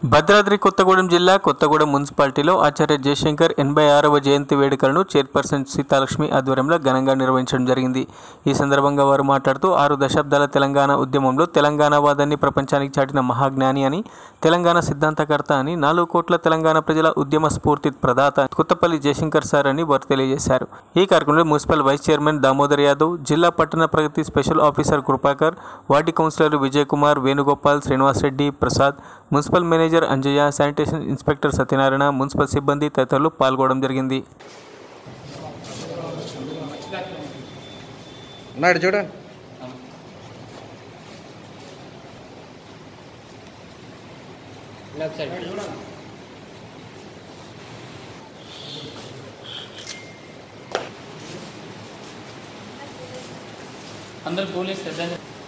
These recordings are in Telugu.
భద్రాద్రి కొత్తగూడెం జిల్లా కొత్తగూడెం మున్సిపాలిటీలో ఆచార్య జయశంకర్ ఎనభై ఆరవ జయంతి వేడుకలను చైర్పర్సన్ సీతాలక్ష్మి ఆధ్వర్యంలో ఘనంగా నిర్వహించడం జరిగింది ఈ సందర్భంగా వారు మాట్లాడుతూ ఆరు దశాబ్దాల తెలంగాణ ఉద్యమంలో తెలంగాణ వాదాన్ని ప్రపంచానికి చాటిన మహాజ్ఞాని అని తెలంగాణ సిద్ధాంతకర్త అని నాలుగు కోట్ల తెలంగాణ ప్రజల ఉద్యమ స్ఫూర్తి ప్రదాత కొత్తపల్లి జయశంకర్ సార్ అని వారు తెలియజేశారు ఈ కార్యక్రమంలో municipal vice chairman Damodar Yadav జిల్లా పట్టణ ప్రగతి special officer Krupakar ward councillor Vijay Kumar Venugopal Srinivas Reddy Prasad municipal manager Anjaiah sanitation inspector Satyanarayana municipal సిబ్బంది తదితరులు పాల్గొనడం జరిగింది ఉన్నాడు చూడండి అందరు పోలీస్ పెద్ద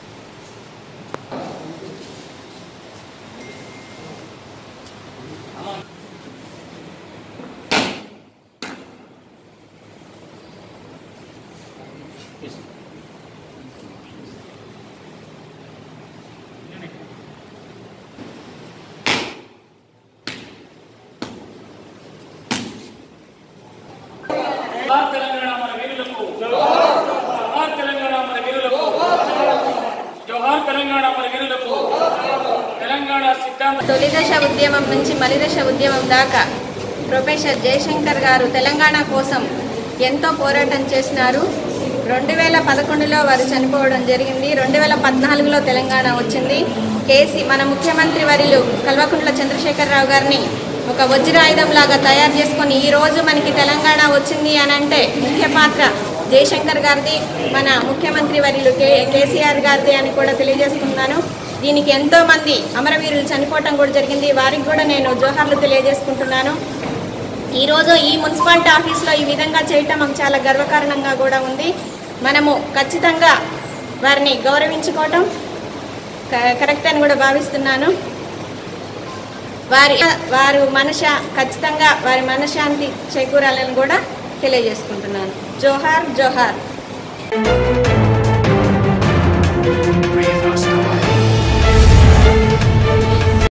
జోహార్ తెలంగాణ మన వీరులకు జోహార్ తెలంగాణ మన వీరులకు జోహార్ తెలంగాణ మన వీరులకు తెలంగాణ సిద్ధాంత తొలి దశ ఉద్యమం నుంచి మలి దశ ఉద్యమం దాకా ప్రొఫెసర్ జయశంకర్ గారు తెలంగాణ కోసం ఎంతో పోరాటం చేసినారు రెండు వేల పదకొండులో వారు చనిపోవడం జరిగింది రెండు వేల పద్నాలుగులో తెలంగాణ వచ్చింది కేసీ మన ముఖ్యమంత్రి వర్యులు కల్వకుంట్ల చంద్రశేఖరరావు గారిని ఒక వజ్రాయుధం లాగా తయారు చేసుకొని ఈ రోజు మనకి తెలంగాణ వచ్చింది అని అంటే ముఖ్య పాత్ర జయశంకర్ గారిది మన ముఖ్యమంత్రి వర్యులు కే కేసీఆర్ గారిది అని కూడా తెలియజేస్తున్నాను దీనికి ఎంతో మంది అమరవీరులు చనిపోవటం కూడా జరిగింది వారికి కూడా నేను జోహార్లు తెలియజేసుకుంటున్నాను ఈరోజు ఈ మున్సిపాలిటీ ఆఫీస్లో ఈ విధంగా చేయటం మాకు చాలా గర్వకారణంగా కూడా ఉంది మనము ఖచ్చితంగా వారిని గౌరవించుకోవటం క- కరెక్ట్ అని కూడా భావిస్తున్నాను వారి వారు మనశ ఖచ్చితంగా వారి మనశ్శాంతి చేకూరాలని కూడా తెలియజేసుకుంటున్నాను జోహార్ జోహార్